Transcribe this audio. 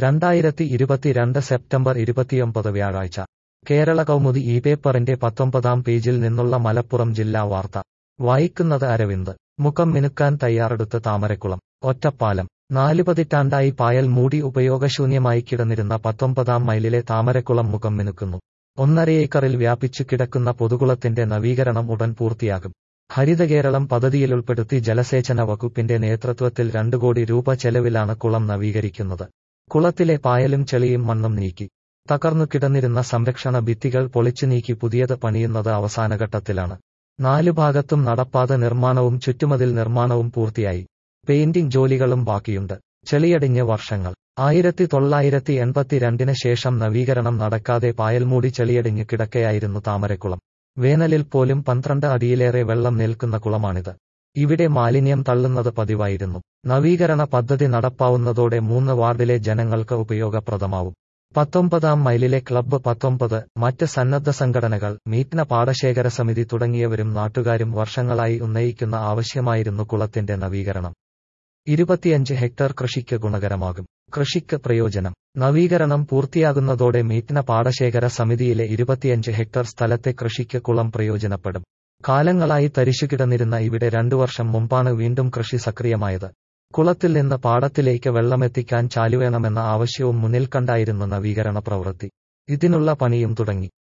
രണ്ടായിരത്തി ഇരുപത്തിരണ്ട് സെപ്റ്റംബർ ഇരുപത്തിയൊമ്പത് വ്യാഴാഴ്ച കേരള കൗമുദി ഈ പേപ്പറിന്റെ പത്തൊമ്പതാം പേജിൽ നിന്നുള്ള മലപ്പുറം ജില്ലാ വാർത്ത വായിക്കുന്നത് അരവിന്ദ് മുഖം മിനുക്കാൻ തയ്യാറെടുത്ത് താമരക്കുളം ഒറ്റപ്പാലം നാല് പതിറ്റാണ്ടായി പായൽ മൂടി ഉപയോഗശൂന്യമായി കിടന്നിരുന്ന പത്തൊമ്പതാം മൈലിലെ താമരക്കുളം മുഖം മിനുക്കുന്നു ഒന്നര ഏക്കറിൽ വ്യാപിച്ചു കിടക്കുന്ന പൊതുകുളത്തിന്റെ നവീകരണം ഉടൻ പൂർത്തിയാകും ഹരിതകേരളം പദ്ധതിയിലുൾപ്പെടുത്തി ജലസേചന വകുപ്പിന്റെ നേതൃത്വത്തിൽ രണ്ടു കോടി രൂപ ചെലവിലാണ് കുളം നവീകരിക്കുന്നത് കുളത്തിലെ പായലും ചെളിയും മണ്ണും നീക്കി തകർന്നു കിടന്നിരുന്ന സംരക്ഷണ ഭിത്തികൾ പൊളിച്ചു നീക്കി പുതിയത് പണിയുന്നത് അവസാനഘട്ടത്തിലാണ് നാലു ഭാഗത്തും നടപ്പാത നിർമ്മാണവും ചുറ്റുമതിൽ നിർമ്മാണവും പൂർത്തിയായി പെയിന്റിംഗ് ജോലികളും ബാക്കിയുണ്ട് ചെളിയടിഞ്ഞ് വർഷങ്ങൾ ആയിരത്തി തൊള്ളായിരത്തി എൺപത്തിരണ്ടിന് ശേഷം നവീകരണം നടക്കാതെ പായൽമൂടി ചെളിയടിഞ്ഞ് കിടക്കയായിരുന്നു താമരക്കുളം വേനലിൽ പോലും പന്ത്രണ്ട് അടിയിലേറെ വെള്ളം നിൽക്കുന്ന കുളമാണിത് ഇവിടെ മാലിന്യം തള്ളുന്നത് പതിവായിരുന്നു നവീകരണ പദ്ധതി നടപ്പാവുന്നതോടെ മൂന്ന് വാർഡിലെ ജനങ്ങൾക്ക് ഉപയോഗപ്രദമാവും പത്തൊമ്പതാം മൈലിലെ ക്ലബ്ബ് പത്തൊമ്പത് മറ്റ് സന്നദ്ധ സംഘടനകൾ മീറ്റ്ന പാടശേഖര സമിതി തുടങ്ങിയവരും നാട്ടുകാരും വർഷങ്ങളായി ഉന്നയിക്കുന്ന ആവശ്യമായിരുന്നു കുളത്തിന്റെ നവീകരണം ഇരുപത്തിയഞ്ച് ഹെക്ടർ കൃഷിക്ക് ഗുണകരമാകും കൃഷിക്ക് പ്രയോജനം നവീകരണം പൂർത്തിയാകുന്നതോടെ മീറ്റ്ന പാടശേഖര സമിതിയിലെ ഇരുപത്തിയഞ്ച് ഹെക്ടർ സ്ഥലത്തെ കൃഷിക്ക് കുളം പ്രയോജനപ്പെടും കാലങ്ങളായി തരിശുകിടന്നിരുന്ന ഇവിടെ രണ്ടു വർഷം മുമ്പാണ് വീണ്ടും കൃഷി സക്രിയമായത് കുളത്തിൽ നിന്ന് പാടത്തിലേക്ക് വെള്ളമെത്തിക്കാൻ ചാലുവേണമെന്ന ആവശ്യവും മുന്നിൽ കണ്ടായിരുന്നു നവീകരണ പ്രവൃത്തി ഇതിനുള്ള പണിയും തുടങ്ങി